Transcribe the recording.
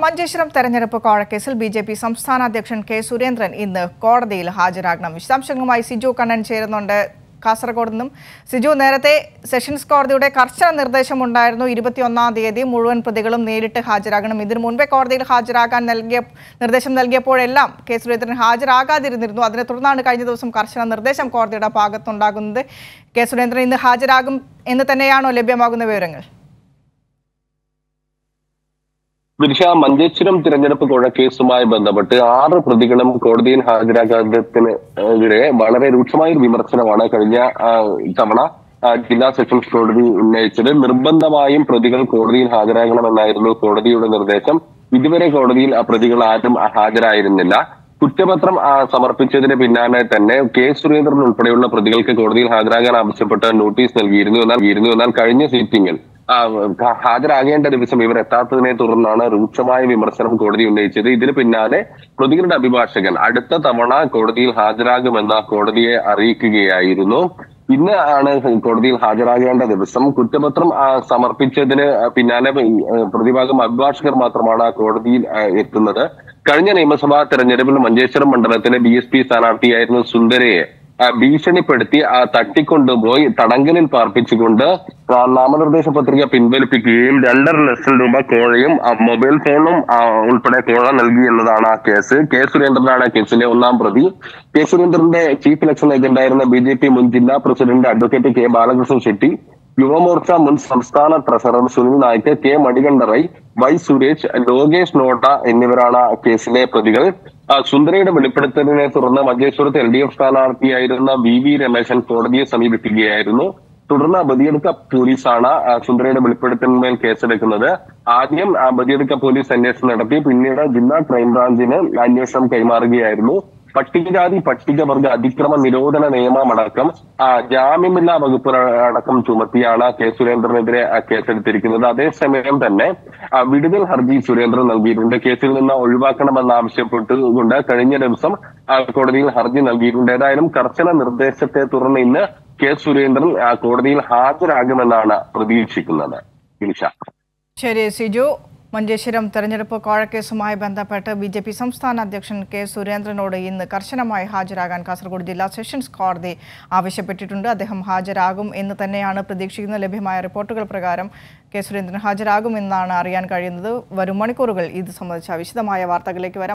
മഞ്ചേശ്വരം തെരഞ്ഞെടുപ്പ് കോഴക്കേസിൽ B J P സംസ്ഥാന അധ്യക്ഷൻ കെ സുരേന്ദ്രൻ ഇന്ന് കോടതിയിൽ ഹാജരാകണം വിശദാംശങ്ങളുമായി സിജു കണ്ണൻ ചേരുന്നുണ്ട് കാസർഗോഡ് നിന്നും സിജു നേരത്തെ സെഷൻസ് കോടതിയുടെ കർശന നിർദ്ദേശമുണ്ടായിരുന്നു ഇരുപത്തിയൊന്നാം തീയതി മുഴുവൻ പ്രതികളും നേരിട്ട് ഹാജരാകണം ഇതിനു മുൻപേ കോടതിയിൽ ഹാജരാകാൻ നൽകിയ നിർദ്ദേശം നൽകിയപ്പോഴെല്ലാം കെ സുരേന്ദ്രൻ ഹാജരാകാതിരുന്നിരുന്നു അതിനെ തുടർന്നാണ് കഴിഞ്ഞ ദിവസം കർശന നിർദ്ദേശം കോടതിയുടെ ഭാഗത്തുണ്ടാകുന്നത് കെ സുരേന്ദ്രൻ ഇന്ന് ഹാജരാകും എന്ന് തന്നെയാണോ ലഭ്യമാകുന്ന വിവരങ്ങൾ വിനിഷ മഞ്ചേശ്വരം തിരഞ്ഞെടുപ്പ് കൊഴക്കേസുമായി ബന്ധപ്പെട്ട് ആറ് പ്രതികളും കോടതിയിൽ ഹാജരാകാത്തതിന് എതിരെ വളരെ രൂക്ഷമായ ഒരു വിമർശനമാണ് കഴിഞ്ഞ ആ, തവണ ആ, ജില്ലാ സെഷൻസ് കോടതി ഉന്നയിച്ചത് നിർബന്ധമായും പ്രതികൾ കോടതിയിൽ ഹാജരാകണമെന്നായിരുന്നു കോടതിയുടെ നിർദ്ദേശം ഇതുവരെ കോടതിയിൽ ആ പ്രതികൾ ആരും ഹാജരായിരുന്നില്ല കുറ്റപത്രം ആ, സമർപ്പിച്ചതിന് പിന്നാലെ തന്നെ കെ സുരേന്ദ്രൻ ഉൾപ്പെടെയുള്ള പ്രതികൾക്ക് കോടതിയിൽ ഹാജരാകാൻ ആവശ്യപ്പെട്ട് നോട്ടീസ് നൽകിയിരുന്നു എന്നാൽ നൽകിയിരുന്നു എന്നാൽ കഴിഞ്ഞ സിറ്റിംഗിൽ ആ, ക- ഹാജരാകേണ്ട ദിവസം ഇവർ എത്താത്തതിനെ തുടർന്നാണ് രൂക്ഷമായ വിമർശനം കോടതി ഉന്നയിച്ചത് ഇതിന് പിന്നാലെ പ്രതികളുടെ അഭിഭാഷകൻ അടുത്ത തവണ കോടതിയിൽ ഹാജരാകുമെന്ന കോടതിയെ അറിയിക്കുകയായിരുന്നു ഇന്ന് ആണ് കോടതിയിൽ ഹാജരാകേണ്ട ദിവസം കുറ്റപത്രം ആ, സമർപ്പിച്ചതിന് പിന്നാലെ ആ, പ്രതിഭാഗം അഭിഭാഷകർ മാത്രമാണ് ആ കോടതിയിൽ ആ, എത്തുന്നത് കഴിഞ്ഞ നിയമസഭാ തെരഞ്ഞെടുപ്പിൽ മഞ്ചേശ്വരം മണ്ഡലത്തിലെ ബി എസ് പി സ്ഥാനാർത്ഥിയായിരുന്ന സുന്ദരയെ ആ, ഭീഷണിപ്പെടുത്തി ആ തട്ടിക്കൊണ്ടുപോയി തടങ്കലിൽ പാർപ്പിച്ചുകൊണ്ട് ആ, നാമനിർദ്ദേശ പത്രിക പിൻവലിപ്പിക്കുകയും രണ്ടര ലക്ഷം രൂപ കോഴയും ആ, മൊബൈൽ ഫോണും ആ, ഉൾപ്പെടെ കോഴ നൽകി എന്നതാണ് ആ കേസ് കെ സുരേന്ദ്രനാണ് കേസിലെ ഒന്നാം പ്രതി കെ സുരേന്ദ്രന്റെ ചീഫ് ഇലക്ഷൻ ഏജന്റായിരുന്ന ബി ജെ പി മുൻ ജില്ലാ president advocate K Balakrishnan Shetty Yuvamorcha മുൻ സംസ്ഥാന treasurer Sunil Naik K Manikantarai Y Suresh Lokesh Nota എന്നിവരാണ് ആ കേസിലെ പ്രതികൾ ആ, സുന്ദരയുടെ വെളിപ്പെടുത്തലിനെ തുടർന്ന് മഞ്ചേശ്വരത്ത് എൽ ഡി എഫ് സ്ഥാനാർത്ഥിയായിരുന്ന വി വി രമേശൻ കോടതിയെ സമീപിക്കുകയായിരുന്നു തുടർന്ന് ബദിയടുക്ക പോലീസാണ് ആ, സുന്ദരയുടെ വെളിപ്പെടുത്തലിന്മേൽ കേസെടുക്കുന്നത് ആദ്യം ആ, ബദിയടുക്ക പോലീസ് അന്വേഷണം നടത്തി പിന്നീട് ജില്ലാ ക്രൈംബ്രാഞ്ചിന് അന്വേഷണം കൈമാറുകയായിരുന്നു പട്ടികജാതി പട്ടികവർഗ അതിക്രമ നിരോധന നിയമമടക്കം ആ, ജാമ്യമില്ലാ വകുപ്പ് അടക്കം ചുമത്തിയാണ് കെ സുരേന്ദ്രനെതിരെ ആ, കേസെടുത്തിരിക്കുന്നത് അതേസമയം തന്നെ ആ, വിടുതൽ ഹർജി സുരേന്ദ്രൻ നൽകിയിട്ടുണ്ട് കേസിൽ നിന്ന് ഒഴിവാക്കണമെന്ന് ആവശ്യപ്പെട്ടുകൊണ്ട് കഴിഞ്ഞ ദിവസം ആ, കോടതിയിൽ ഹർജി നൽകിയിട്ടുണ്ട് ഏതായാലും കർശന നിർദ്ദേശത്തെ തുടർന്ന് ഇന്ന് കെ സുരേന്ദ്രൻ ആ, കോടതിയിൽ ഹാജരാകുമെന്നാണ് പ്രതീക്ഷിക്കുന്നത് നിമിഷ ശരി സിജു മഞ്ചേശ്വരം തെരഞ്ഞെടുപ്പ് കോഴക്കേസുമായി ബന്ധപ്പെട്ട് ബി ജെ പി സംസ്ഥാന അധ്യക്ഷൻ കെ സുരേന്ദ്രനോട് ഇന്ന് കർശനമായി ഹാജരാകാൻ കാസർഗോഡ് ജില്ലാ സെഷൻസ് കോടതി ആവശ്യപ്പെട്ടിട്ടുണ്ട് അദ്ദേഹം ഹാജരാകും എന്ന് തന്നെയാണ് പ്രതീക്ഷിക്കുന്ന ലഭ്യമായ റിപ്പോർട്ടുകൾ പ്രകാരം കെ സുരേന്ദ്രൻ ഹാജരാകുമെന്നാണ് അറിയാൻ കഴിയുന്നത് വരും മണിക്കൂറുകൾ ഇത് സംബന്ധിച്ച വിശദമായ വാർത്തകളിലേക്ക് വരാം